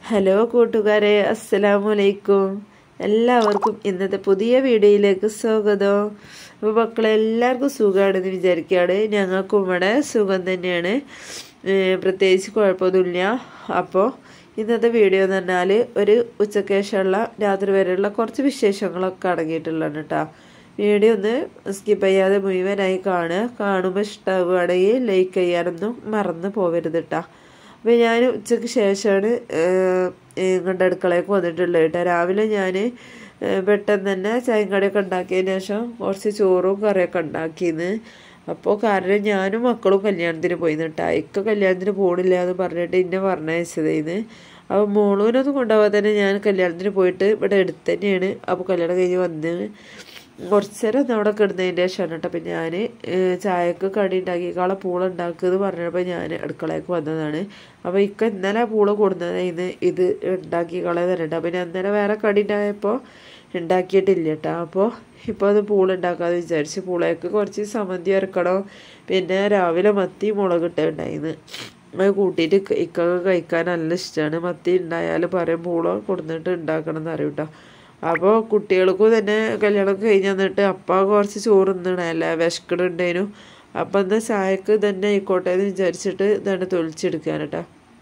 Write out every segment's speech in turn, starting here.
hello കൂട്ടുകാരെ അസ്സലാമു അലൈക്കും എല്ലാവർക്കും ഇന്നത്തെ പുതിയ വീഡിയോയിലേക്ക് സ്വാഗതം അപ്പോൾ മക്കളെ എല്ലാവർക്കും സുഖമാണെന്ന് വിചാരിക്കുകയാണ് ഞങ്ങൾക്കും ഇവിടെ സുഖം തന്നെയാണ് ഏഹ് പ്രത്യേകിച്ച് കുഴപ്പമൊന്നുമില്ല അപ്പോൾ ഇന്നത്തെ വീഡിയോ എന്ന് പറഞ്ഞാൽ ഒരു ഉച്ചക്കേശമുള്ള രാത്രി വരെയുള്ള കുറച്ച് വിശേഷങ്ങളൊക്കെ അടങ്ങിയിട്ടുള്ളതാണ് കേട്ടോ വീഡിയോ ഒന്ന് സ്കിപ്പ് ചെയ്യാതെ മുഴുവനായി കാണുക കാണുമ്പോൾ ഇഷ്ടമാവുകയാണെങ്കിൽ ലൈക്ക് ചെയ്യാനൊന്നും മറന്നു പോകരുത് കേട്ടോ അപ്പോൾ ഞാൻ ഉച്ചയ്ക്ക് ശേഷമാണ് ഇങ്ങോട്ട് അടുക്കളയ്ക്ക് വന്നിട്ടുള്ളത് കേട്ടോ രാവിലെ ഞാൻ പെട്ടെന്ന് തന്നെ ചായയും കടിയൊക്കെ ഉണ്ടാക്കിയതിന് ശേഷം കുറച്ച് ചോറും കറിയൊക്കെ ഉണ്ടാക്കിയെന്ന് അപ്പോൾ കാരണം ഞാനും മക്കളും കല്യാണത്തിന് പോയി കേട്ടോ ഇക്ക കല്യാണത്തിന് പോകണില്ല എന്ന് പറഞ്ഞിട്ട് എന്നെ പറഞ്ഞയച്ചതേന്ന് അപ്പോൾ മോളൂനൊന്നും കൊണ്ടുപോകാൻ തന്നെ ഞാൻ കല്യാണത്തിന് പോയിട്ട് ഇവിടെ അടുത്ത് തന്നെയാണ് അപ്പോൾ കല്യാണം കഴിഞ്ഞ് വന്ന് കുറച്ച് നേരം ഒന്ന് അവിടെ കിടന്നതിൻ്റെ ശേഷമാണ് കേട്ടോ അപ്പം ഞാൻ ചായക്ക് കടി ഉണ്ടാക്കിക്കാളെ പൂള ഉണ്ടാക്കുന്നത് പറഞ്ഞപ്പോൾ ഞാൻ അടുക്കളയ്ക്ക് വന്നതാണ് അപ്പോൾ ഇക്ക ഇന്നലെ പൂള കൊടുന്നതായിരുന്നു ഇത് ഉണ്ടാക്കിക്കളെ തന്നെ കേട്ടോ അപ്പം ഞാൻ ഇന്നലെ വേറെ കടി ഉണ്ടായപ്പോൾ ഉണ്ടാക്കിയിട്ടില്ല കേട്ടോ അപ്പോൾ ഇപ്പോൾ അത് പൂള ഉണ്ടാക്കാമെന്ന് വിചാരിച്ച് പൂളയ്ക്ക് കുറച്ച് സമന്തി ഇറക്കണം പിന്നെ രാവിലെ മത്തി മുളക് ഇട്ടുണ്ടായിരുന്നു അത് കൂട്ടിയിട്ട് ഇക്കൊക്കെ കഴിക്കാൻ നല്ല ഇഷ്ടമാണ് മത്തി ഉണ്ടായാൽ പറയും പൂള കൊടുത്തിട്ട് ഉണ്ടാക്കണം എന്ന് അറിയും കേട്ടോ അപ്പോൾ കുട്ടികൾക്കും തന്നെ കല്യാണം കഴിഞ്ഞ് വന്നിട്ട് അപ്പ കുറച്ച് ചോറ് തിന്നണല്ലേ വിശക്കണുണ്ടേനു അപ്പം എന്നാൽ ചായക്ക് തന്നെ ആയിക്കോട്ടെ എന്ന് വിചാരിച്ചിട്ട് ഇതാണ് തൊളിച്ചെടുക്കാൻ കേട്ടോ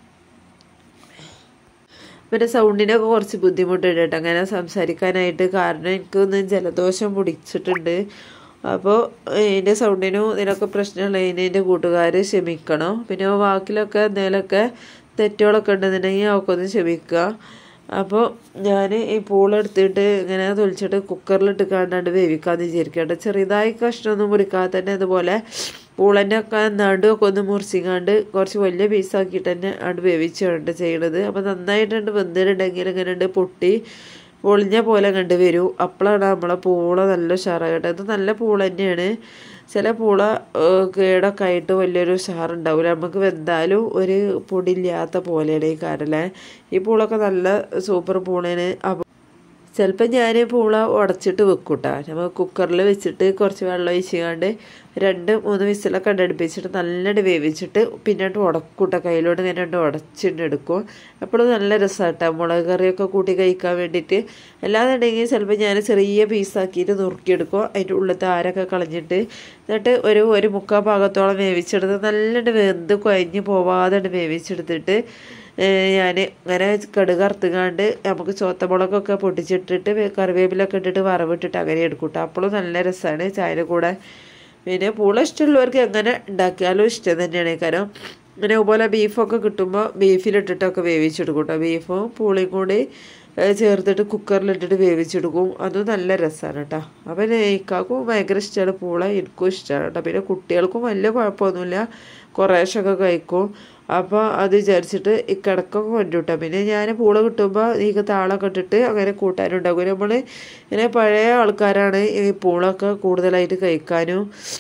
പിന്നെ സൗണ്ടിനൊക്കെ കുറച്ച് ബുദ്ധിമുട്ടുണ്ട് കേട്ടോ അങ്ങനെ സംസാരിക്കാനായിട്ട് കാരണം എനിക്കൊന്ന് ജലദോഷം പിടിച്ചിട്ടുണ്ട് അപ്പോൾ എൻ്റെ സൗണ്ടിനും ഇതിനൊക്കെ പ്രശ്നമുള്ളതിന് എൻ്റെ കൂട്ടുകാർ ക്ഷമിക്കണം പിന്നെ വാക്കിലൊക്കെ എന്തെങ്കിലുമൊക്കെ തെറ്റുകളൊക്കെ ഉണ്ടെന്നുണ്ടെങ്കിൽ അവർക്ക് ഒന്ന് ക്ഷമിക്കുക അപ്പോൾ ഞാൻ ഈ പൂളെടുത്തിട്ട് ഇങ്ങനെ തൊളിച്ചിട്ട് കുക്കറിലിട്ട് കാണാണ്ട് വേവിക്കാമെന്ന് വിചാരിക്കട്ടെ ചെറിയതായി കഷ്ണമൊന്നും മുറിക്കാതെ തന്നെ അതുപോലെ പൂളൻ്റെ ഒക്കെ നടുവൊക്കെ ഒന്ന് മുറിച്ചിങ്ങാണ്ട് കുറച്ച് വലിയ പീസാക്കിയിട്ട് തന്നെ ആണ് വേവിച്ചുകൊണ്ട് ചെയ്യണത് അപ്പോൾ നന്നായിട്ടുണ്ട് വെന്തിട്ടുണ്ടെങ്കിൽ ഇങ്ങനെ ഉണ്ട് പൊട്ടി പൊളിഞ്ഞ പോലെ കണ്ട് വരൂ അപ്പോഴാണ് നമ്മളെ പൂള നല്ല ഉഷാറാകട്ടെ ഇത് നല്ല പൂള തന്നെയാണ് ചില പൂള കേടൊക്കെ ആയിട്ട് വലിയൊരു ഉഷാറുണ്ടാവില്ല നമുക്ക് വെന്താലും ഒരു പൊടിയില്ലാത്ത പോലെയാണ് ഈ കാരല്ലേ ഈ പൂളൊക്കെ നല്ല സൂപ്പർ പൂളയാണ് അപ്പോൾ ചിലപ്പോൾ ഞാൻ പൂള ഉടച്ചിട്ട് വെക്കൂട്ടാ നമ്മൾ കുക്കറിൽ വെച്ചിട്ട് കുറച്ച് വെള്ളം ഒഴിച്ചുകൊണ്ട് രണ്ട് മൂന്ന് വിസിലൊക്കെ അടുപ്പിച്ചിട്ട് നല്ലോണം വേവിച്ചിട്ട് പിന്നീട് ഉടക്കൂട്ട കയ്യിലോട്ട് ഇങ്ങനെ രണ്ട് ഉടച്ചിട്ട് എടുക്കും അപ്പോഴും നല്ല രസമാട്ടോ മുളക് കറിയൊക്കെ കൂട്ടി കഴിക്കാൻ വേണ്ടിയിട്ട് അല്ലാന്നുണ്ടെങ്കിൽ ചിലപ്പോൾ ഞാൻ ചെറിയ പീസാക്കിയിട്ട് നുറുക്കിയെടുക്കും അതിൻ്റെ ഉള്ളിലത്തെ ആരൊക്കെ കളഞ്ഞിട്ട് എന്നിട്ട് ഒരു ഒരു മുക്കാൽ ഭാഗത്തോളം വേവിച്ചെടുത്ത് നല്ലോണം വെന്ത് കുഴഞ്ഞ് പോവാതെ വേവിച്ചെടുത്തിട്ട് ഞാൻ ഇങ്ങനെ കടുക് അറുത്തുകാണ്ട് നമുക്ക് ചോത്തമുളകൊക്കെ പൊട്ടിച്ചിട്ടിട്ട് കറിവേപ്പിലൊക്കെ ഇട്ടിട്ട് വറവിട്ടിട്ട് അങ്ങനെ എടുക്കൂട്ടോ അപ്പോഴും നല്ല രസമാണ് ചായയുടെ കൂടെ പിന്നെ പൂള ഇഷ്ടമുള്ളവർക്ക് എങ്ങനെ ഉണ്ടാക്കിയാലും ഇഷ്ടം തന്നെയാണ് കാരണം ഇങ്ങനെ അതുപോലെ ബീഫൊക്കെ കിട്ടുമ്പോൾ ബീഫിലിട്ടിട്ടൊക്കെ വേവിച്ചെടുക്കും കേട്ടോ ബീഫും പൂളിയും കൂടി ചേർത്തിട്ട് കുക്കറിലിട്ടിട്ട് വേവിച്ചെടുക്കും അതും നല്ല രസമാണ് കേട്ടോ അപ്പം ഇക്കാക്കും ഭയങ്കര ഇഷ്ടമാണ് പൂള എനിക്കും ഇഷ്ടമാണ് കേട്ടോ പിന്നെ കുട്ടികൾക്കും വലിയ കുഴപ്പമൊന്നുമില്ല കുറേശ്ശൊക്കെ കഴിക്കും അപ്പോൾ അത് വിചാരിച്ചിട്ട് ഈ കിടക്കൊക്കെ കൊണ്ടുവിട്ടാം പിന്നെ ഞാൻ പൂള കിട്ടുമ്പോൾ നീക്ക് താളൊക്കെ ഇട്ടിട്ട് അങ്ങനെ കൂട്ടാനുണ്ടാക്കും നമ്മൾ ഇങ്ങനെ പഴയ ആൾക്കാരാണ് ഈ പൂളൊക്കെ കൂടുതലായിട്ട് കഴിക്കാനും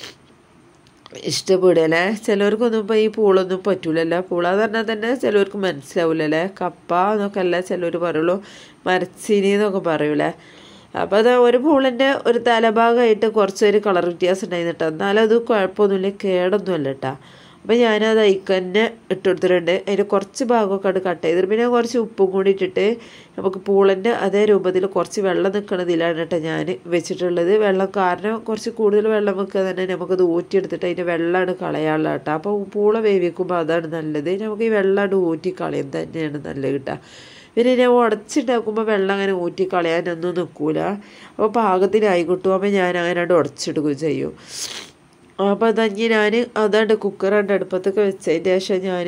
ഇഷ്ടപ്പെടുകയല്ലേ ചിലവർക്കൊന്നും ഇപ്പോൾ ഈ പൂളൊന്നും പറ്റൂലല്ലോ പൂള എന്ന് പറഞ്ഞാൽ തന്നെ ചിലവർക്ക് മനസ്സിലാവില്ലല്ലേ കപ്പ എന്നൊക്കെ അല്ല ചിലവർ പറയുള്ളൂ മരച്ചീനി എന്നൊക്കെ പറയൂലേ അപ്പോൾ അത് ഒരു പൂളിൻ്റെ ഒരു തലഭാഗമായിട്ട് കുറച്ചൊരു കളർ വ്യത്യാസം ഉണ്ടായിരുന്നു കേട്ടോ എന്നാലും അത് കുഴപ്പമൊന്നുമില്ല കേടൊന്നുമല്ല കേട്ടോ അപ്പോൾ ഞാനത് അതിക്ക് തന്നെ ഇട്ടെടുത്തിട്ടുണ്ട് അതിൻ്റെ കുറച്ച് ഭാഗമൊക്കെ അത് കട്ട് ചെയ്തിട്ട് പിന്നെ കുറച്ച് ഉപ്പും കൂടി ഇട്ടിട്ട് നമുക്ക് പൂളൻ്റെ അതേ രൂപത്തിൽ കുറച്ച് വെള്ളം നിൽക്കണതിലാണ് കേട്ടോ ഞാൻ വെച്ചിട്ടുള്ളത് വെള്ളം കാരണം കുറച്ച് കൂടുതൽ വെള്ളം വെക്കുക തന്നെ നമുക്കത് ഊറ്റിയെടുത്തിട്ട് അതിൻ്റെ വെള്ളമാണ് കളയാനുള്ള കേട്ടോ അപ്പോൾ പൂള വേവിക്കുമ്പോൾ അതാണ് നല്ലത് നമുക്ക് ഈ വെള്ളമാണ് ഊറ്റി കളയും തന്നെയാണ് നല്ലത് കേട്ടോ പിന്നെ ഞാൻ ഉടച്ചുണ്ടാക്കുമ്പോൾ വെള്ളം അങ്ങനെ ഊറ്റി കളയാനൊന്നും നിൽക്കൂല അപ്പോൾ പാകത്തിനായി കിട്ടും അപ്പോൾ ഞാൻ അങ്ങനെ ഉടച്ചെടുക്കുകയും ചെയ്യും അപ്പോൾ അതഞ്ഞ് ഞാൻ അതാണ്ട് കുക്കറാണ്ട് അടുപ്പത്തൊക്കെ വെച്ചതിന് ശേഷം ഞാൻ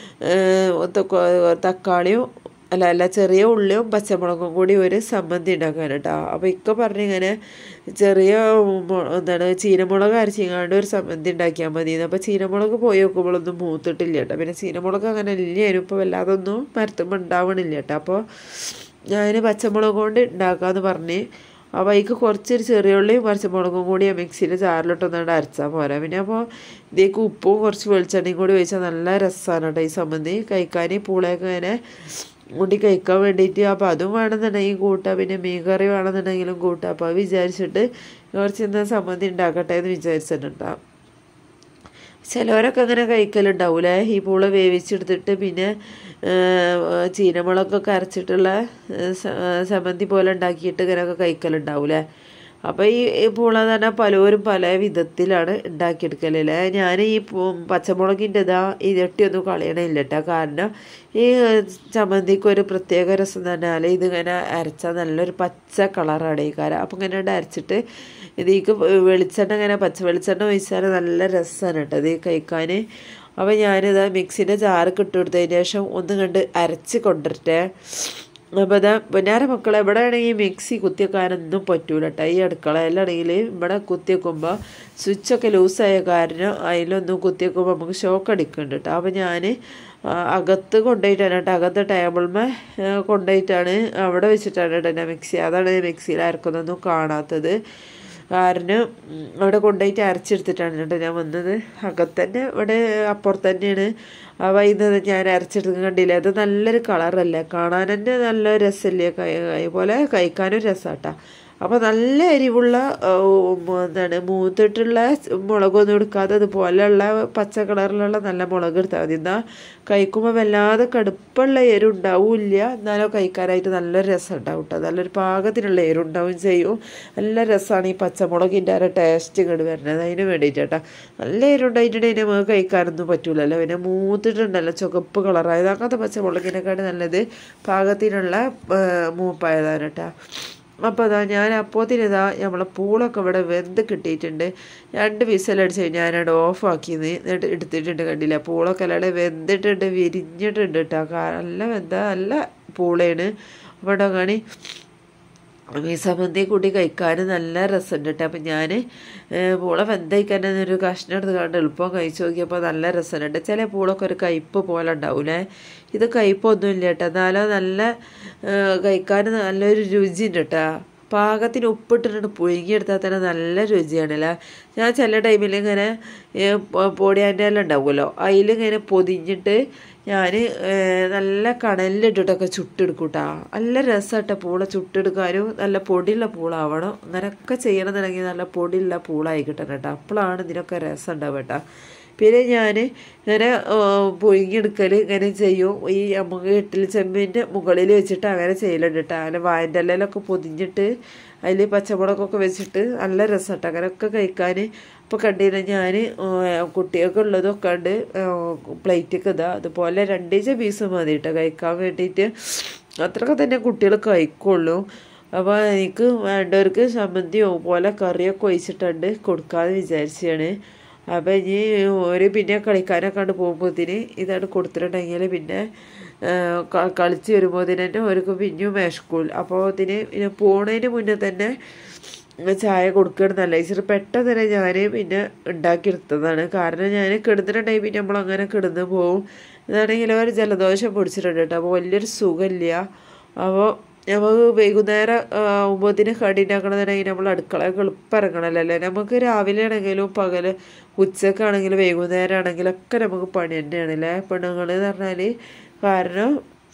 തക്കാളിയും അല്ല അല്ല ചെറിയ ഉള്ളിയും പച്ചമുളകും കൂടി ഒരു സമ്മന്തി ഉണ്ടാക്കാൻ കേട്ടോ അപ്പോൾ ഇക്ക പറഞ്ഞിങ്ങനെ ചെറിയ എന്താണ് ചീനമുളക് അരച്ചിങ്ങാണ്ട് ഒരു സമ്മന്തി ഉണ്ടാക്കിയാൽ മതി അപ്പോൾ ചീനമുളക് പോയി നോക്കുമ്പോഴൊന്നും മൂത്തിട്ടില്ല കേട്ടോ പിന്നെ ചീനമുളക് അങ്ങനെ ഇല്ലായിരുന്നു ഇപ്പോൾ വല്ലാതൊന്നും മരത്തുമ്പോൾ ഉണ്ടാവണില്ല കേട്ടോ അപ്പോൾ ഞാൻ പച്ചമുളക് കൊണ്ട് ഉണ്ടാക്കാമെന്ന് പറഞ്ഞ് അപ്പോൾ അതിക്ക് കുറച്ചൊരു ചെറിയ ഉള്ളിയും പച്ചമുളകും കൂടി മിക്സിയിൽ ചാറിലിട്ടൊന്നാണ്ട് അരച്ചാൽ പോരാ പിന്നെ അപ്പോൾ ഇതിലേക്ക് ഉപ്പും കുറച്ച് വെളിച്ചെണ്ണയും കൂടി ഒഴിച്ചാൽ നല്ല രസമാണ് കേട്ടോ ഈ സംബന്ധി കഴിക്കാൻ പൂളയൊക്കെ ഇങ്ങനെ കൂട്ടി കഴിക്കാൻ വേണ്ടിയിട്ട് അപ്പോൾ അതും വേണമെന്നുണ്ടെങ്കിൽ കൂട്ടാം പിന്നെ മീൻ കറി വേണമെന്നുണ്ടെങ്കിലും കൂട്ടാം അപ്പോൾ അത് വിചാരിച്ചിട്ട് കുറച്ച് ഇന്ന് സമ്മതി ഉണ്ടാക്കട്ടെ എന്ന് വിചാരിച്ചിട്ടുണ്ടാകും ചിലവരൊക്കെ അങ്ങനെ കഴിക്കലുണ്ടാവൂലേ ഈ പൂള വേവിച്ചെടുത്തിട്ട് പിന്നെ ചീനമുളകൊക്കെ അരച്ചിട്ടുള്ള സ- ചമ്മന്തി പോലെ ഉണ്ടാക്കിയിട്ട് ഇങ്ങനെയൊക്കെ കഴിക്കലുണ്ടാവൂലേ അപ്പോൾ ഈ ഈ പൂള തന്നെ പലരും പല വിധത്തിലാണ് ഉണ്ടാക്കിയെടുക്കലല്ലേ ഞാൻ ഈ പൂ- പച്ചമുളകിൻ്റെ ഇതാ ഇരട്ടിയൊന്നും കളയണില്ല കേട്ടോ കാരണം ഈ ചമ്മന്തിക്ക് ഒരു പ്രത്യേക രസം തന്നെയാണ് ഇതിങ്ങനെ അരച്ചാൽ നല്ലൊരു പച്ച കളറാണ് ഈ കാരം അപ്പം ഇങ്ങനെ ഉണ്ട് അരച്ചിട്ട് ഇതിക്ക് വെളിച്ചെണ്ണ ഇങ്ങനെ പച്ച വെളിച്ചെണ്ണ ഒഴിച്ചാൽ നല്ല രസമാണ് കേട്ടോ ഇത് കഴിക്കാൻ അപ്പോൾ ഞാനിത് മിക്സിൻ്റെ ജാർക്ക് ഇട്ട് കൊടുത്തതിന് ശേഷം ഒന്ന് കണ്ട് അരച്ച് കൊണ്ടിരട്ടെ അപ്പോൾ ഇതാ പൊന്നാര മക്കളെ ഇവിടെ ആണെങ്കിൽ മിക്സി കുത്തിവെക്കാനൊന്നും പറ്റൂല കേട്ടോ ഈ അടുക്കളയിലാണെങ്കിൽ ഇവിടെ കുത്തിവെക്കുമ്പോൾ സ്വിച്ചൊക്കെ ലൂസായ കാരണം അതിലൊന്നും കുത്തിവെക്കുമ്പോൾ നമുക്ക് ഷോക്ക് അടിക്കുന്നുണ്ട് കേട്ടോ അപ്പോൾ ഞാൻ അകത്ത് കൊണ്ടുപോയിട്ടാണ് കേട്ടോ അകത്ത് ടേബിൾമേ കൊണ്ടുപോയിട്ടാണ് അവിടെ വെച്ചിട്ടാണ് കേട്ടോ ഞാൻ മിക്സി അതാണ് മിക്സിയിൽ അരക്കുന്നൊന്നും കാണാത്തത് കാരണം ഉം, അവിടെ കൊണ്ടുപോയിട്ട് അരച്ചെടുത്തിട്ടാണ് കേട്ടോ ഞാൻ വന്നത് അകത്തന്നെ ഇവിടെ അപ്പുറത്ത് തന്നെയാണ് ആ വൈകുന്നത് ഞാൻ അരച്ചെടുത്ത് കണ്ടില്ലേ അത് നല്ലൊരു കളറല്ലേ കാണാൻ തന്നെ നല്ല രസമല്ലേ കൈ പോലെ കഴിക്കാനും രസമാട്ടാ അപ്പോൾ നല്ല എരിവുള്ള ആ, ഉം, എന്താണ് മൂത്തിട്ടുള്ള മുളകൊന്നും എടുക്കാതെ അതുപോലെയുള്ള പച്ച കളറിലുള്ള നല്ല മുളക് എടുത്താൽ മതി എന്നാൽ കഴിക്കുമ്പോൾ വല്ലാതെ കടുപ്പുള്ള എരുണ്ടാവില്ല എന്നാലോ കഴിക്കാനായിട്ട് നല്ല രസം ഉണ്ടാവും കേട്ടോ നല്ലൊരു പാകത്തിനുള്ള എരുണ്ടാവും ചെയ്യും നല്ല രസമാണ് ഈ പച്ചമുളകിൻ്റെ ആ ടേസ്റ്റ് ഇങ്ങോട്ട് വരുന്നത് അതിന് വേണ്ടിയിട്ട് കേട്ടോ നല്ല എരുണ്ടായിട്ടുണ്ടെങ്കിൽ നമുക്ക് കഴിക്കാനൊന്നും പറ്റൂലല്ലോ പിന്നെ മൂത്തിട്ടുണ്ടല്ലോ ചുവപ്പ് കളറായത് അങ്ങനത്തെ പച്ചമുളകിനെക്കാട്ട് നല്ലത് പാകത്തിനുള്ള ആ, മൂപ്പായതാണ് കേട്ടോ അപ്പോൾ അതാ ഞാൻ അപ്പോത്തിന് ഇതാ നമ്മളെ പൂളൊക്കെ ഇവിടെ വെന്ത് കിട്ടിയിട്ടുണ്ട് രണ്ട് വിസലടിച്ച് ഞാനവിടെ ഓഫാക്കിന്ന് എന്നിട്ട് എടുത്തിട്ടുണ്ട് കണ്ടില്ല പൂളൊക്കെ അല്ലാതെ വെന്തിട്ടുണ്ട് വിരിഞ്ഞിട്ടുണ്ട് കേട്ടോ കാ- നല്ല വെന്ത നല്ല പൂളയാണ് അവിടെ കാണി ഈ സമന്തി കൂട്ടി കഴിക്കാൻ നല്ല രസമുണ്ട് കേട്ടോ അപ്പം ഞാൻ പൂള വെന്തയിക്കാൻ ഒരു കഷ്ണം എടുത്ത് കണ്ട് എളുപ്പം കഴിച്ച് നോക്കിയപ്പോൾ നല്ല രസമുണ്ട് ചില പൂളൊക്കെ ഒരു കയ്പ്പ് പോലെ ഉണ്ടാവൂലേ ഇത് കയ്പൊന്നും ഇല്ല കേട്ടോ എന്നാലും നല്ല കഴിക്കാൻ നല്ലൊരു രുചിയുണ്ട് കേട്ടോ പാകത്തിന് ഉപ്പിട്ടിട്ട് പുഴുങ്ങിയെടുത്താൽ തന്നെ നല്ല രുചിയാണല്ലേ ഞാൻ ചില ടൈമിൽ ഇങ്ങനെ പൊടിയാൻ്റെ എല്ലാം ഉണ്ടാവുമല്ലോ അതിലിങ്ങനെ പൊതിഞ്ഞിട്ട് ഞാൻ നല്ല കണലിലിട്ടിട്ടൊക്കെ ചുട്ടെടുക്കും കേട്ടോ നല്ല രസമായിട്ട പൂള ചുട്ടെടുക്കാനും നല്ല പൊടിയുള്ള പൂളാവണം അങ്ങനെയൊക്കെ ചെയ്യണമെന്നുണ്ടെങ്കിൽ നല്ല പൊടിയുള്ള പൂളായി കിട്ടണം കേട്ടോ അപ്പോഴാണ് ഇതിനൊക്കെ രസം ഉണ്ടാവുക കേട്ടോ പിന്നെ ഞാൻ ഇങ്ങനെ പുഴുങ്ങിയെടുക്കൽ ഇങ്ങനെ ചെയ്യും ഈ നമുക്ക് ഇഡ്ഡലി ചെമ്പിൻ്റെ മുകളിൽ വെച്ചിട്ട് അങ്ങനെ ചെയ്യലുണ്ട് കേട്ടോ അങ്ങനെ വായൻ്റെ ഇലയിലൊക്കെ പൊതിഞ്ഞിട്ട് അതിൽ പച്ചമുളകൊക്കെ വെച്ചിട്ട് നല്ല രസം കേട്ടോ അങ്ങനെയൊക്കെ കഴിക്കാൻ ഇപ്പോൾ കണ്ടിരുന്ന ഞാൻ കുട്ടികൾക്ക് ഉള്ളതൊക്കെ ഉണ്ട് പ്ലേറ്റൊക്കെ ഇതാ അതുപോലെ രണ്ടീച്ച പീസ് മതി കേട്ടോ കഴിക്കാൻ വേണ്ടിയിട്ട് അത്രയൊക്കെ തന്നെ കുട്ടികൾ കഴിക്കുള്ളൂ അപ്പോൾ എനിക്ക് വേണ്ടവർക്ക് ചമ്മന്തിയോ പോലെ കറിയൊക്കെ ഒഴിച്ചിട്ടുണ്ട് കൊടുക്കാമെന്ന് വിചാരിച്ചാണ് അപ്പോൾ ഇനി ഒരു പിന്നെ കളിക്കാനൊക്കെ കണ്ട് പോകുമ്പോഴത്തേന് ഇതാണ് കൊടുത്തിട്ടുണ്ടെങ്കിൽ പിന്നെ ക- കളിച്ച് വരുമ്പോഴത്തേന് തന്നെ അവർക്ക് പിന്നെയും വിശക്കൂൽ അപ്പോൾ ഇതിന് പിന്നെ പോണതിന് മുന്നേ തന്നെ ചായ കൊടുക്കണമെന്നല്ല ഇച്ചിരി പെട്ടെന്ന് തന്നെ ഞാൻ പിന്നെ ഉണ്ടാക്കിയെടുത്തതാണ് കാരണം ഞാൻ കിടന്നിട്ടുണ്ടെങ്കിൽ പിന്നെ നമ്മൾ അങ്ങനെ കിടന്ന് പോവും ഇതാണെങ്കിൽ ഒരു ജലദോഷം പിടിച്ചിട്ടുണ്ട് കേട്ടോ അപ്പോൾ വലിയൊരു സുഖമില്ല അപ്പോൾ നമുക്ക് വൈകുന്നേരം ആകുമ്പോഴത്തേന് കടി ഉണ്ടാക്കണമെന്നുണ്ടെങ്കിൽ നമ്മൾ അടുക്കളയൊക്കെ എളുപ്പം ഇറങ്ങണമല്ലോ അല്ലേ നമുക്ക് രാവിലെ ആണെങ്കിലും പകൽ ഉച്ചക്കാണെങ്കിലും വൈകുന്നേരം ആണെങ്കിലും ഒക്കെ നമുക്ക് പണി തന്നെയാണല്ലേ പെണ്ണുങ്ങൾ എന്ന് പറഞ്ഞാൽ കാരണം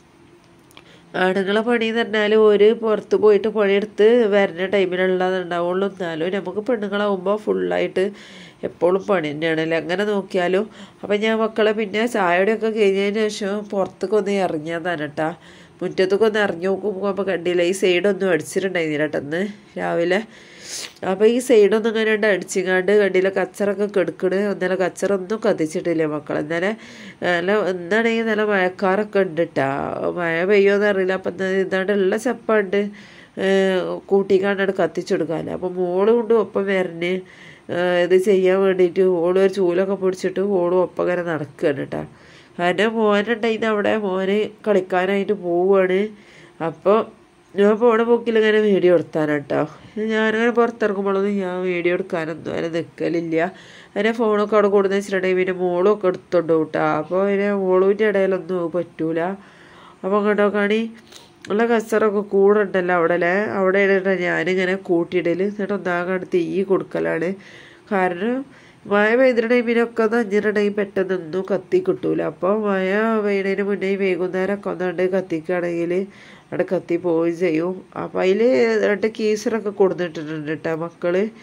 ആണുങ്ങളെ പണി എന്ന് പറഞ്ഞാൽ ഒരു പുറത്ത് പോയിട്ട് പണിയെടുത്ത് വരുന്ന ടൈമിലുള്ളത് ഉണ്ടാവുള്ളൂ എന്നാലും നമുക്ക് പെണ്ണുങ്ങളാവുമ്പോൾ ഫുള്ളായിട്ട് എപ്പോഴും പണി തന്നെയാണല്ലേ അങ്ങനെ നോക്കിയാലും അപ്പം ഞാൻ മക്കളെ പിന്നെ ചായയുടെയൊക്കെ കഴിഞ്ഞതിന് ശേഷം പുറത്തേക്ക് ഒന്ന് ഇറങ്ങിയതാണ് കേട്ടാ മുറ്റത്തൊക്കെ ഒന്ന് ഇറങ്ങി നോക്കുമ്പോൾ അപ്പോൾ കണ്ടില്ല ഈ സൈഡൊന്നും അടിച്ചിട്ടുണ്ടായിരുന്നില്ല കേട്ടോ ഇന്ന് രാവിലെ അപ്പോൾ ഈ സൈഡൊന്നും ഇങ്ങനെ ഉണ്ട് അടിച്ചിങ്ങാണ്ട് കണ്ടില്ല കച്ചറൊക്കെ കെടുക്കണ് എന്നാലും കച്ചറൊന്നും കത്തിച്ചിട്ടില്ല മക്കൾ എന്നാലും നല്ല എന്താണെങ്കിൽ നല്ല മഴക്കാറൊക്കെ ഉണ്ട് കേട്ടാ മഴ പെയ്യുമെന്ന് അറിയില്ല അപ്പം ഇതാണ്ട് ഉള്ള ചപ്പുണ്ട് കൂട്ടിക്കാണ്ടാണ് കത്തിച്ചെടുക്കാമല്ലോ അപ്പം മോള് കൊണ്ട് ഒപ്പം വരണ് ഇത് ചെയ്യാൻ വേണ്ടിയിട്ട് ഓള് ഒരു ചൂലൊക്കെ പിടിച്ചിട്ട് ഓളും ഒപ്പം ഇങ്ങനെ നടക്കുകയാണ് കേട്ടോ കാരണം മോനുണ്ടായിരുന്നു അവിടെ മോന് കളിക്കാനായിട്ട് പോവുകയാണ് അപ്പോൾ ഞാൻ പോണ പോക്കിൽ ഇങ്ങനെ വീഡിയോ എടുത്താനാണ് കേട്ടോ ഞാനങ്ങനെ പുറത്തിറങ്ങുമ്പോഴൊന്നും ഞാൻ വീഡിയോ എടുക്കാനൊന്നും അങ്ങനെ നിൽക്കലില്ല അങ്ങനെ ഫോണൊക്കെ അവിടെ കൊടുന്ന് വെച്ചിട്ടുണ്ടെങ്കിൽ പിന്നെ മോളും ഒക്കെ എടുത്തോണ്ട് കേട്ടോ അപ്പോൾ പിന്നെ മോളുവിൻ്റെ ഇടയിലൊന്നും പറ്റൂല അപ്പോൾ അങ്ങോട്ടോ കാണി നല്ല കച്ചറൊക്കെ കൂടെ ഉണ്ടല്ലോ അവിടെ അല്ലേ അവിടെ ഇടയിൽ ഞാനിങ്ങനെ കൂട്ടിയിടൽ എന്നിട്ട് ഒന്നാകണ്ട് തീ കൊടുക്കലാണ് കാരണം മഴ പെയ്തിട്ടുണ്ടെങ്കിൽ ടൈമിനൊക്കെ ഒന്ന് അഞ്ഞിട്ടുണ്ടെങ്കിൽ പെട്ടെന്നൊന്നും കത്തി കിട്ടൂല അപ്പോൾ മഴ പെയ്യുന്നതിന് മുന്നേ ഈ വൈകുന്നേരമൊക്കെ ഒന്നുകൊണ്ട് കത്തിക്കുകയാണെങ്കിൽ അവിടെ കത്തി പോവുകയും ചെയ്യും അപ്പോൾ അതിൽ രണ്ട് കീസറൊക്കെ കൊടുത്തിട്ടുണ്ട് കേട്ടോ മക്കൾ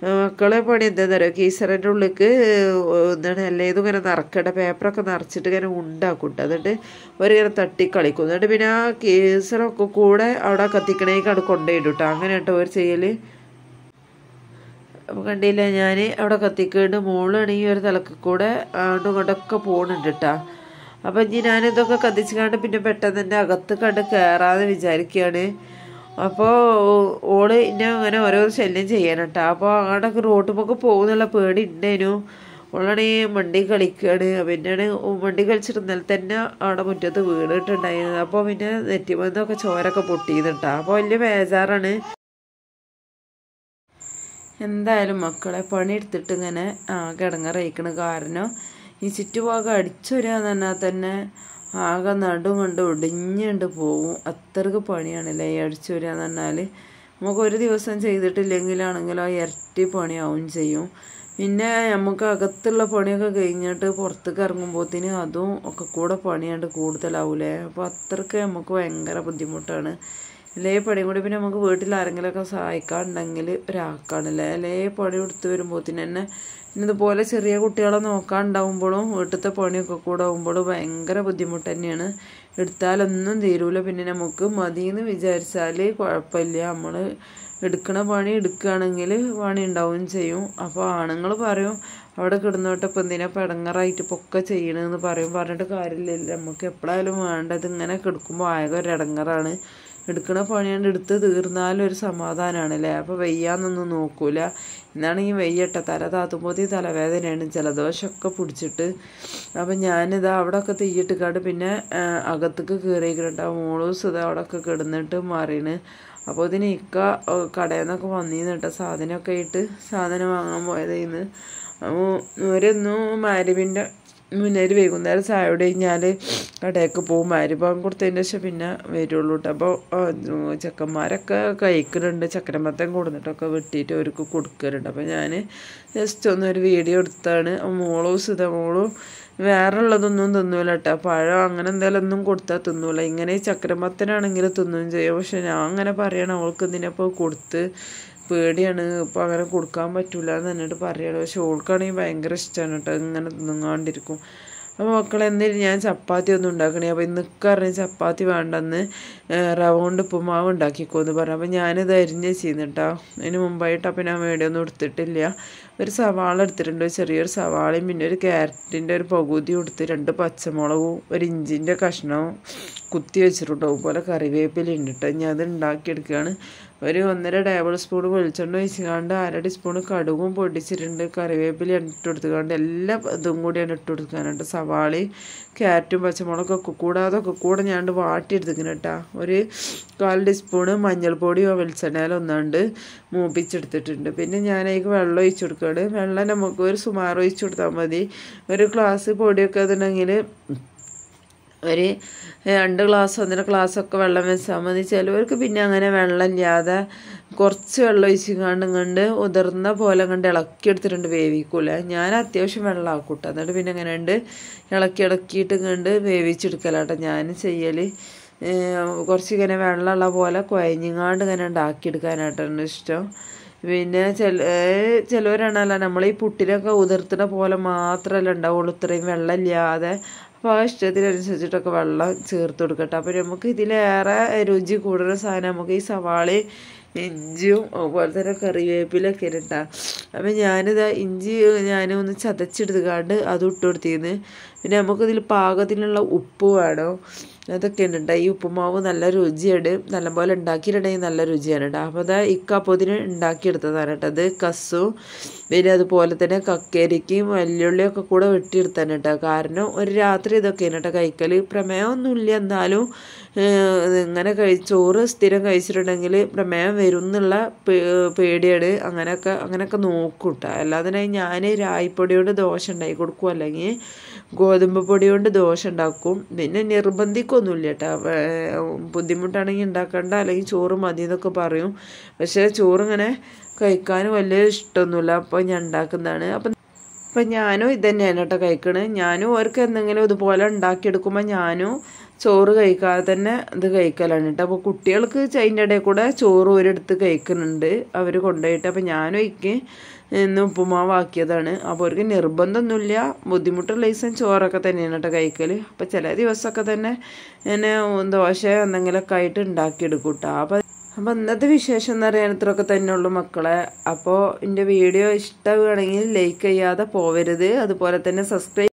മക്കളെ പണി എന്താണെന്ന് അറിയോ കീസറിൻ്റെ ഉള്ളിലേക്ക് എന്താണ് എല്ലേതും ഇങ്ങനെ നിറക്കട്ടെ പേപ്പറൊക്കെ നിറച്ചിട്ട് ഇങ്ങനെ ഉണ്ടാക്കും എന്നിട്ട് അവരിങ്ങനെ തട്ടി കളിക്കും എന്നിട്ട് പിന്നെ ആ കീസറൊക്കെ കൂടെ അവിടെ കത്തിക്കണേക്ക് അവിടെ കൊണ്ടുപോയിടും കേട്ടോ അങ്ങനെ കേട്ടോ അവർ ചെയ്യൽ അപ്പോൾ കണ്ടില്ല ഞാൻ അവിടെ കത്തിക്കേണ്ട മോളാണെങ്കിൽ ഒരു തലക്ക് കൂടെ അങ്ങോട്ടും ഇങ്ങോട്ടൊക്കെ പോകുന്നുണ്ട് കേട്ടോ അപ്പം ഇനി ഞാനിതൊക്കെ കത്തിച്ച് കണ്ട് പിന്നെ പെട്ടെന്ന് എൻ്റെ അകത്ത് കണ്ട് കയറാതെ വിചാരിക്കുകയാണ് അപ്പോൾ ഓള് ഇന്നെ അങ്ങനെ ഓരോ ശല്യം ചെയ്യാനട്ടാ അപ്പോൾ അങ്ങോട്ടൊക്കെ റോട്ടുമൊക്കെ പോകുന്നുള്ള പേടി ഉണ്ടായിരുന്നു ഓളാണെങ്കിൽ വണ്ടി കളിക്കുകയാണ് പിന്നെയാണ് വണ്ടി കളിച്ചിട്ട് ഇന്നലെ തന്നെ അവിടെ മുറ്റത്ത് വീണിട്ടുണ്ടായിരുന്നത് അപ്പോൾ പിന്നെ നെറ്റിമന്നൊക്കെ ചോരൊക്കെ പൊട്ടിയിരുന്നിട്ടാ അപ്പോൾ വലിയ ബേജാറാണ് എന്തായാലും മക്കളെ പണിയെടുത്തിട്ട് ഇങ്ങനെ ആകെ ഇടങ്ങറയിക്കണ കാരണം ഈ ചുറ്റുഭാഗം അടിച്ചൊരാന്ന് പറഞ്ഞാൽ തന്നെ ആകെ നടും കൊണ്ട് ഒടിഞ്ഞുകൊണ്ട് പോവും അത്രക്ക് പണിയാണല്ലേ ഈ അടിച്ചൊരാന്ന് പറഞ്ഞാൽ നമുക്ക് ഒരു ദിവസം ചെയ്തിട്ടില്ലെങ്കിലാണെങ്കിലോ ഇരട്ടി പണിയാവും ചെയ്യും പിന്നെ നമുക്ക് അകത്തുള്ള പണിയൊക്കെ കഴിഞ്ഞിട്ട് പുറത്തേക്ക് ഇറങ്ങുമ്പോഴത്തേന് അതും ഒക്കെ കൂടെ പണിയാണ്ട് കൂടുതലാവൂലേ അപ്പോൾ അത്രക്ക് നമുക്ക് ഭയങ്കര ബുദ്ധിമുട്ടാണ് അല്ലേ പണിയും കൂടി പിന്നെ നമുക്ക് വീട്ടിൽ ആരെങ്കിലുമൊക്കെ സഹായിക്കാനുണ്ടെങ്കിൽ ഒരാൾക്കാണല്ലേ അല്ലേ പണി എടുത്ത് വരുമ്പോഴത്തേന് തന്നെ പിന്നെ ഇതുപോലെ ചെറിയ കുട്ടികളെ നോക്കാനുണ്ടാവുമ്പോഴും വീട്ടിലത്തെ പണിയൊക്കെ കൂടെ ആകുമ്പോഴും ഭയങ്കര ബുദ്ധിമുട്ട് തന്നെയാണ് എടുത്താലൊന്നും തീരൂല പിന്നെ നമുക്ക് മതിയെന്ന് വിചാരിച്ചാൽ കുഴപ്പമില്ല നമ്മൾ എടുക്കണ പണി എടുക്കുകയാണെങ്കിൽ പണി ഉണ്ടാവുകയും ചെയ്യും അപ്പോൾ ആണുങ്ങൾ പറയും അവിടെ കിടന്നോട്ടെ ഇപ്പം എന്തിനാ പെടങ്ങറായിട്ട് പൊക്കെ ചെയ്യണമെന്ന് പറയും പറഞ്ഞിട്ട് കാര്യമില്ല നമുക്ക് എപ്പോഴായാലും വേണ്ടത് ഇങ്ങനെ കിടക്കുമ്പോൾ ആകെ ഒരു ഇടങ്ങറാണ് എടുക്കണ പണിയാണ്ട് എടുത്ത് തീർന്നാലും ഒരു സമാധാനമാണല്ലേ അപ്പോൾ വെയ്യാന്നൊന്നും നോക്കൂല എന്നാണെങ്കിൽ വെയ്യട്ടെ തല താത്തുമ്പോഴത്തേ തലവേദനയാണ് ജലദോഷമൊക്കെ പിടിച്ചിട്ട് അപ്പം ഞാനിത് അവിടെയൊക്കെ തീയിട്ടിക്കാണ്ട് പിന്നെ അകത്തേക്ക് കയറിയിരിക്കുന്നുണ്ട് മോളൂസ് ഇത് അവിടെയൊക്കെ കിടന്നിട്ട് മാറിയാണ് അപ്പോൾ ഇതിന് ഇക്ക കടയിൽ നിന്നൊക്കെ വന്നിരുന്നു കേട്ടോ സാധനമൊക്കെ ആയിട്ട് സാധനം വാങ്ങാൻ പോയതായിരുന്നു അപ്പോൾ ഇവരൊന്നും മാരിവിൻ്റെ മുന്നേർ വൈകുന്നേരം ചായയോടെ കഴിഞ്ഞാൽ കടയൊക്കെ പോകും മാരിഭാഗം കൊടുത്തതിന് ശേഷം പിന്നെ വരുള്ളൂ കേട്ടോ അപ്പോൾ ചെക്കന്മാരൊക്കെ കഴിക്കുന്നുണ്ട് ചക്കരമത്തം കൊടുത്തിട്ടൊക്കെ വെട്ടിയിട്ട് അവർക്ക് കൊടുക്കലുണ്ട് അപ്പോൾ ഞാൻ ജസ്റ്റ് ഒന്ന് ഒരു വീഡിയോ എടുത്താണ് മോളും സുധ മോളും വേറെ ഉള്ളതൊന്നും തിന്നൂല കേട്ടോ പഴം അങ്ങനെ എന്തെങ്കിലും ഒന്നും കൊടുത്താൽ തിന്നൂല ഇങ്ങനെ ചക്കരമത്തനാണെങ്കിൽ തിന്നുകയും ചെയ്യും പക്ഷെ ഞാൻ അങ്ങനെ പറയണം അവൾക്ക് ഇതിനപ്പോൾ കൊടുത്ത് പേടിയാണ് ഇപ്പം അങ്ങനെ കൊടുക്കാൻ പറ്റൂല എന്ന് എന്നിട്ട് പറയണം പക്ഷെ ഓൾക്കാണെങ്കിൽ ഭയങ്കര ഇഷ്ടമാണ് കേട്ടോ ഇങ്ങനെ തിന്നുങ്ങാണ്ടിരിക്കും അപ്പോൾ മക്കളെ എന്തെങ്കിലും ഞാൻ ചപ്പാത്തി ഒന്നും ഉണ്ടാക്കണേ അപ്പോൾ ഇന്നൊക്കെ അറിഞ്ഞ് ചപ്പാത്തി വേണ്ടെന്ന് റവ കൊണ്ട് ഉപ്പുമാവ് ഉണ്ടാക്കിക്കോന്ന് പറഞ്ഞു അപ്പോൾ ഞാനിത് അരിഞ്ഞ് ചെയ്യുന്നുട്ടോ അതിന് മുമ്പായിട്ട് അപ്പം ഞാൻ വേടിയൊന്നും എടുത്തിട്ടില്ല ഒരു സവാള എടുത്തിട്ടുണ്ട് ചെറിയൊരു സവാളയും പിന്നെ ഒരു ക്യാരറ്റിൻ്റെ ഒരു പകുതി കൊടുത്ത് രണ്ട് പച്ചമുളകും ഒരു ഇഞ്ചിൻ്റെ കഷ്ണവും കുത്തി വെച്ചിട്ടുണ്ട് അതുപോലെ കറിവേപ്പില ഉണ്ട് കേട്ടോ ഞാൻ അത് ഉണ്ടാക്കിയെടുക്കുകയാണ് ഒരു ഒന്നര ടേബിൾ സ്പൂൺ വെളിച്ചെണ്ണ ഒഴിച്ചുകൊണ്ട് അര സ്പൂൺ കടുകും പൊടിച്ചിട്ടുണ്ട് കറിവേപ്പില ഇട്ട് കൊടുത്തുകൊണ്ട് എല്ലാം ഇതും കൂടിയാണ് ഇട്ട് കൊടുക്കാനുണ്ട് സവാളയും ക്യാരറ്റും പച്ചമുളകൊക്കെ കൂടാതെ ഒക്കെ കൂടെ ഞാൻ വാട്ടിയെടുത്തിങ്ങനെ കേട്ടോ ഒരു കാൽ ടീസ്പൂണ് മഞ്ഞൾപ്പൊടിയോ വെളിച്ചെണ്ണയിലോ ഒന്നാണ്ട് മൂപ്പിച്ചെടുത്തിട്ടുണ്ട് പിന്നെ ഞാൻ അതിലേക്ക് വെള്ളം ഒഴിച്ചു കൊടുക്കുകയാണ് വെള്ളം നമുക്ക് ഒരു സുമാർ ഒഴിച്ചു കൊടുത്താൽ മതി ഒരു ഗ്ലാസ് പൊടിയൊക്കെ അതുണ്ടെങ്കിൽ ഒരു രണ്ട് ഗ്ലാസ് ഒന്നര ഗ്ലാസ്സൊക്കെ വെള്ളം വെച്ചാൽ മതി ചിലവർക്ക് പിന്നെ അങ്ങനെ വെള്ളമില്ലാതെ കുറച്ച് വെള്ളം ഒഴിച്ച് കണ്ട് കണ്ട് ഉതിർന്ന പോലെ കണ്ട് ഇളക്കി എടുത്തിട്ടുണ്ട് വേവിക്കൂല ഞാൻ അത്യാവശ്യം വെള്ളം ആക്കൂട്ടോ എന്നിട്ട് പിന്നെ അങ്ങനെ ഉണ്ട് ഇളക്കി ഇളക്കിയിട്ട് കണ്ട് വേവിച്ചെടുക്കലാട്ടോ ഞാൻ ചെയ്യൽ കുറച്ച് ഇങ്ങനെ വെള്ളമുള്ള പോലെ കുഴഞ്ഞിങ്ങാണ്ട് ഇങ്ങനെ ഉണ്ടാക്കിയെടുക്കാനായിട്ടാണ് ഇഷ്ടം പിന്നെ ചില ചിലവരാണല്ലോ നമ്മൾ ഈ പുട്ടിനൊക്കെ ഉതിർത്തുന്ന പോലെ മാത്രമല്ല ഉണ്ടാവുള്ളൂ ഇത്രയും വെള്ളമില്ലാതെ അപ്പോൾ ആ ഇഷ്ടത്തിനനുസരിച്ചിട്ടൊക്കെ വെള്ളം ചേർത്ത് കൊടുക്കട്ടെ അപ്പോൾ നമുക്ക് ഇതിലേറെ രുചി കൂടുന്ന സാധനം നമുക്ക് ഈ സവാളയും ഇഞ്ചിയും അതുപോലെ തന്നെ കറിവേപ്പിലൊക്കെ ഇരട്ടാ അപ്പം ഞാനിത് ഇഞ്ചി ഞാനൊന്ന് ചതച്ചെടുത്തുകാണ്ട് അതും ഇട്ട് കൊടുത്തിരുന്നു പിന്നെ നമുക്കിതിൽ പാകത്തിനുള്ള ഉപ്പ് വേണം അതൊക്കെ ഉണ്ട് ഈ ഉപ്പുമാവ് നല്ല രുചിയാണ് നല്ലപോലെ ഉണ്ടാക്കിയിട്ടുണ്ടെങ്കിൽ നല്ല രുചിയാണ് കേട്ടോ അപ്പോൾ അതാ ഇക്കപ്പോതിന് ഉണ്ടാക്കിയെടുത്തതാണ് കേട്ടോ അത് കസ്സും പിന്നെ അതുപോലെ തന്നെ കക്കരിക്കും വെല്ലുള്ളിയൊക്കെ കൂടെ വെട്ടിയെടുത്താണ് കേട്ടോ കാരണം ഒരു രാത്രി ഇതൊക്കെയാണ് കേട്ടോ കഴിക്കൽ പ്രമേയമൊന്നുമില്ല എന്നാലും ഇങ്ങനെ കഴി ചോറ് സ്ഥിരം കഴിച്ചിട്ടുണ്ടെങ്കിൽ പ്രമേയം വരും എന്നുള്ള പേടിയാണ് അങ്ങനെയൊക്കെ അങ്ങനെയൊക്കെ നോക്കും കേട്ടോ അല്ലാതെ ഞാൻ രായിപ്പൊടി കൊണ്ട് ദോശ ഉണ്ടാക്കി കൊടുക്കും അല്ലെങ്കിൽ ഗോതമ്പ് പൊടി കൊണ്ട് ദോശ ഉണ്ടാക്കും പിന്നെ നിർബന്ധിക്കൊന്നുമില്ല കേട്ടോ ബുദ്ധിമുട്ടാണെങ്കിൽ ഉണ്ടാക്കണ്ട അല്ലെങ്കിൽ ചോറ് മതി എന്നൊക്കെ പറയും പക്ഷേ ചോറിങ്ങനെ കഴിക്കാൻ വലിയ ഇഷ്ടമൊന്നുമില്ല അപ്പോൾ ഞാൻ ഉണ്ടാക്കുന്നതാണ് അപ്പം അപ്പം ഞാനും ഇത് തന്നെയാണ് കേട്ടോ കഴിക്കണത് ഞാനും അവർക്ക് എന്തെങ്കിലും ഇതുപോലെ ഉണ്ടാക്കിയെടുക്കുമ്പോൾ ഞാനും ചോറ് കഴിക്കാതെ തന്നെ ഇത് കഴിക്കലാണ് കേട്ടോ അപ്പോൾ കുട്ടികൾക്ക് അതിൻ്റെ ഇടയിൽ കൂടെ ചോറ് ഒരിടത്ത് കഴിക്കുന്നുണ്ട് അവർ കൊണ്ടുപോയിട്ട് അപ്പോൾ ഞാനും എനിക്ക് ഇന്ന് ഉപ്പുമാവാക്കിയതാണ് അപ്പോൾ അവർക്ക് നിർബന്ധമൊന്നുമില്ല ബുദ്ധിമുട്ടുള്ള ദിവസം ചോറൊക്കെ തന്നെയാണ് കേട്ടോ കഴിക്കൽ അപ്പോൾ ചില ദിവസമൊക്കെ തന്നെ ഞാൻ ദോശ എന്തെങ്കിലുമൊക്കെ ആയിട്ട് ഉണ്ടാക്കിയെടുക്കും കേട്ടോ അപ്പോൾ അപ്പോൾ ഇന്നത്തെ വിശേഷം എന്ന് പറയാൻ ഇത്രയൊക്കെ തന്നെ ഉള്ളൂ മക്കളെ അപ്പോൾ എൻ്റെ വീഡിയോ ഇഷ്ടമാണെങ്കിൽ ലൈക്ക് ചെയ്യാതെ പോവരുത് അതുപോലെ തന്നെ സബ്സ്ക്രൈബ്